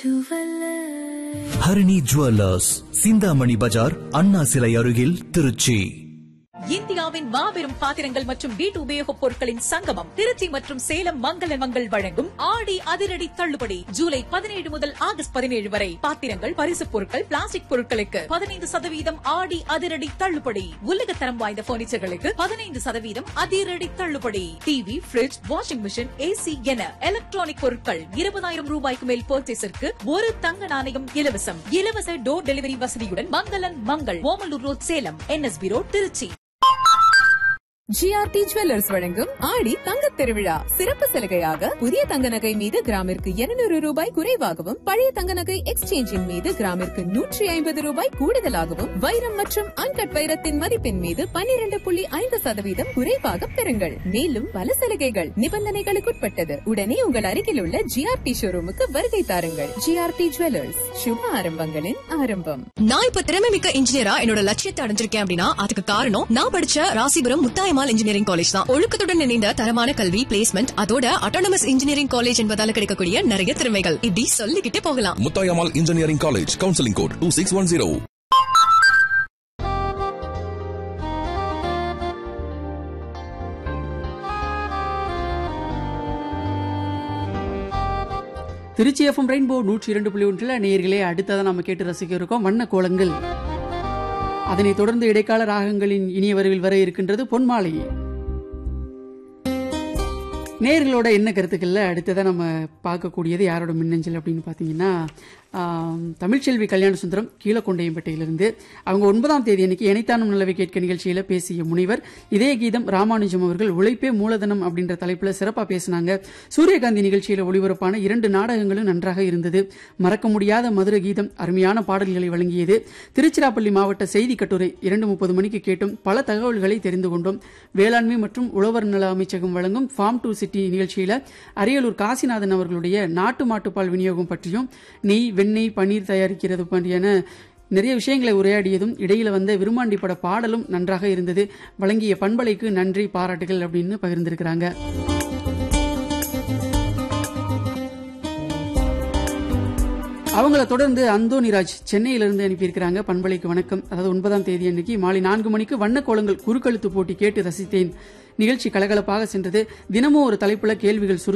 Harini jewellers Chintamani பஜார் அண்ணா சிலை அருகில் திருச்சி இந்தியாவின் மாபெரும் பாத்திரங்கள் மற்றும் வீட்டு உபயோகப் பொருட்களின் சங்கமம் திருச்சி மற்றும் சேலம் மங்கள மங்கள் வழங்கும் ஆடி அதிரடி தள்ளுபடி ஜூலை பதினேழு முதல் ஆகஸ்ட் பதினேழு வரை பாத்திரங்கள் பரிசுப் பொருட்கள் பிளாஸ்டிக் பொருட்களுக்கு பதினைந்து சதவீதம் ஆடி அதிரடி தள்ளுபடி உலகத்தரம் வாய்ந்த பர்னிச்சர்களுக்கு பதினைந்து சதவீதம் அதிரடி தள்ளுபடி TV fridge washing machine AC என எலக்ட்ரானிக் பொருட்கள் இருபதாயிரம் ரூபாய்க்கு மேல் பர்ச்சேஸிற்கு ஒரு தங்க நாணயம் இலவசம் இலவச டோர் டெலிவரி வசதியுடன் மங்களன் Mangal Omalur road Salem NSP road Tiruchi GRT jewellers வழங்கும் ஆடி தங்கத் திருவிழா சிறப்பு சலுகையாக புதிய தங்க நகை மீது கிராமிற்கு 200 ரூபாய் குறைவாகவும் பழைய தங்க நகை எக்ஸ்சேஞ்சின் மீது கிராமிற்கு நூற்றி ஐம்பது ரூபாய் கூடுதலாகவும் வைரம் மற்றும் அன்கட் வைரத்தின் மதிப்பின் மீது 12.5% புள்ளி ஐந்து சதவீதம் குறைவாக பெறுங்கள் மேலும் பல சலுகைகள் நிபந்தனைகளுக்குட்பட்டது உடனே உங்கள் அருகில் உள்ள ஜிஆர்டி ஷோரூமுக்கு வருகை தாருங்கள் ஜிஆர்டி ஜுவல்லர்ஸ் சுப ஆரம்பங்களின் ஆரம்பம் நான் இப்ப திறமை மிக்க இன்ஜினியரா என்னோட லட்சியத்தை அடைஞ்சிருக்கேன் அப்படின்னா அதுக்கு காரணம் நான் படிச்ச ராசிபுரம் முத்தாயமால் இன்ஜினியரிங் காலேஜ் தான் ஒழுக்கத்துடன் இணைந்த தரமான கல்வி பிளேஸ்மெண்ட் அதோட அட்டானமஸ் இன்ஜினியரிங் காலேஜ் என்பதால கிடைக்கக்கூடிய நிறைய திறமைகள் இப்படி சொல்லிக்கிட்டே போகலாம் Muthayammal engineering college counselling code two six one zero Tiruchi FM rainbow நூற்றி இரண்டு புள்ளி ஒன்றில் நேயர்களே அடுத்ததான் நம்ம கேட்டு ரசிக்க இருக்கோம் வண்ண கோலங்கள் அதனைத் தொடர்ந்து இடைக்கால ராகங்களின் இனிய வரவில் வர இருக்கின்றது பொன்மாலை நேயர்களோட என்ன கருத்துக்கள்ல அடுத்ததான் நம்ம பார்க்கக்கூடியது யாரோட மின்னஞ்சல் அப்படின்னு பார்த்தீங்கன்னா ஆம், தமிழ்ச்செல்வி கல்யாண சுந்தரம் கீழக்கொண்டையம்பேட்டையிலிருந்து அவங்க ஒன்பதாம் தேதி அன்னைக்கு இணைத்தானும் நல்லவை கேட்க நிகழ்ச்சியில பேசிய முனைவர் இதே கீதம் ராமானுஜம் அவர்கள் உழைப்பே மூலதனம் அப்படின்ற தலைப்புல சிறப்பா பேசினாங்க சூரியகாந்தி நிகழ்ச்சியில ஒளிபரப்பான இரண்டு நாடகங்களும் நன்றாக இருந்தது மறக்க முடியாத மதுர கீதம் அருமையான பாடல்களை வழங்கியது திருச்சிராப்பள்ளி மாவட்ட செய்தி கட்டுரை இரண்டு முப்பது மணிக்கு கேட்டும் பல தகவல்களை தெரிந்து கொண்டோம் வேளாண்மை மற்றும் உழவர் நல அமைச்சகம் வழங்கும் ஃபார்ம் டு சிட்டி நிகழ்ச்சியில அரியலூர் காசிநாதன் அவர்களுடைய நாட்டு மாட்டுப்பால் விநியோகம் பற்றியும் நெய் வெண்ணெய் பன்னீர் தயாரிக்கிறது பற்றியான நிறைய விஷயங்களை உரையாடியதும் இடையில வந்த விருமாண்டி பட பாடலும் நன்றாக இருந்தது வழங்கிய பண்பலைக்கு நன்றி பாராட்டுகள் அப்படின்னு பகிர்ந்திருக்கிறாங்க அவங்கள தொடர்ந்து அந்தோனிராஜ் சென்னையிலிருந்து அனுப்பியிருக்கிறாங்க பண்பலைக்கு வணக்கம் அதாவது ஒன்பதாம் தேதி அன்னைக்கு மாலை நான்கு மணிக்கு வண்ணக்கோலங்கள் குறுக்கெழுத்து போட்டி கேட்டு ரசித்தேன் நிகழ்ச்சி கலகலப்பாக சென்றது தினமும் ஒரு தலைப்புல கேள்விகள் சுரு